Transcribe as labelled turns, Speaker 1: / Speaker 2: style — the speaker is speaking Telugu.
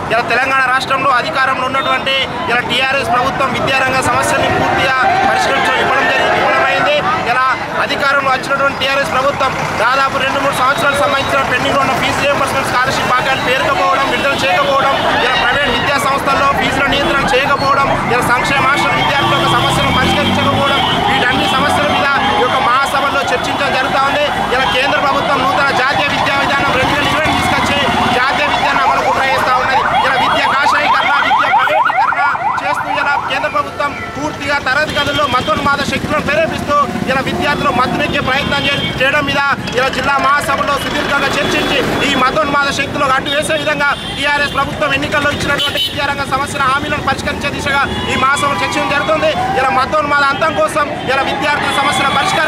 Speaker 1: ఇలా తెలంగాణ రాష్ట్రంలో అధికారంలో ఉన్నటువంటి ఇలా టీఆర్ఎస్ ప్రభుత్వం విద్యారంగ సమస్యల్ని పూర్తిగా పరిష్కరించడం ఇవ్వడం జరిగింది ఇవ్వడమైంది ఇలా అధికారంలో వచ్చినటువంటి టీఆర్ఎస్ ప్రభుత్వం దాదాపు రెండు మూడు సంవత్సరాలకు సంబంధించిన పెండింగ్ ఉన్న ఫీజు రియంబర్స్మెంట్ స్కాలర్షిప్ బాకాలు పేరుకపోవడం విడుదల చేయకపోవడం ఇలా ప్రైవేట్ విద్యా సంస్థల్లో ఫీజుల నియంత్రణ చేయకపోవడం ఇలా సంక్షేమ హాస్టల్ విద్యార్థుల యొక్క సమస్యలను పరిష్కరించకపోవడం వీటన్ని సమస్యల మీద ఈ యొక్క మహాసభలో చర్చించడం జరుగుతూ ఉంది ఇలా కేంద్ర ప్రభుత్వం నూతన జాతీయ విద్యా విధానం రెండు వేల ఇరవై తీసుకొచ్చి జాతీయ విద్యను అమలు ప్రయత్నిస్తూ ఉన్నది ఇలా విద్య కాషాయీకరణ విద్య ప్రైవేటీకరణ చేస్తూ ఇలా కేంద్ర ప్రభుత్వం పూర్తిగా తరగతి గదుల్లో మతోన్మాద శక్తులను ప్రేరేపిస్తూ ఇలా విద్యార్థులు మత్తునెక్కే ప్రయత్నం చే- చేయడం మీద ఇలా జిల్లా మహాసభలో సుదీర్ఘంగా చర్చించి ఈ మతోన్మాద శక్తులకు అడ్డు వేసే విధంగా టీఆర్ఎస్ ప్రభుత్వం ఎన్నికల్లో ఇచ్చినటువంటి విద్యారంగ సమస్యల హామీలను పరిష్కరించే దిశగా ఈ మహాసభలో చర్చించడం జరుగుతుంది ఇలా మతోన్మాద అంతం కోసం ఇలా విద్యార్థుల సమస్యల పరిష్కారం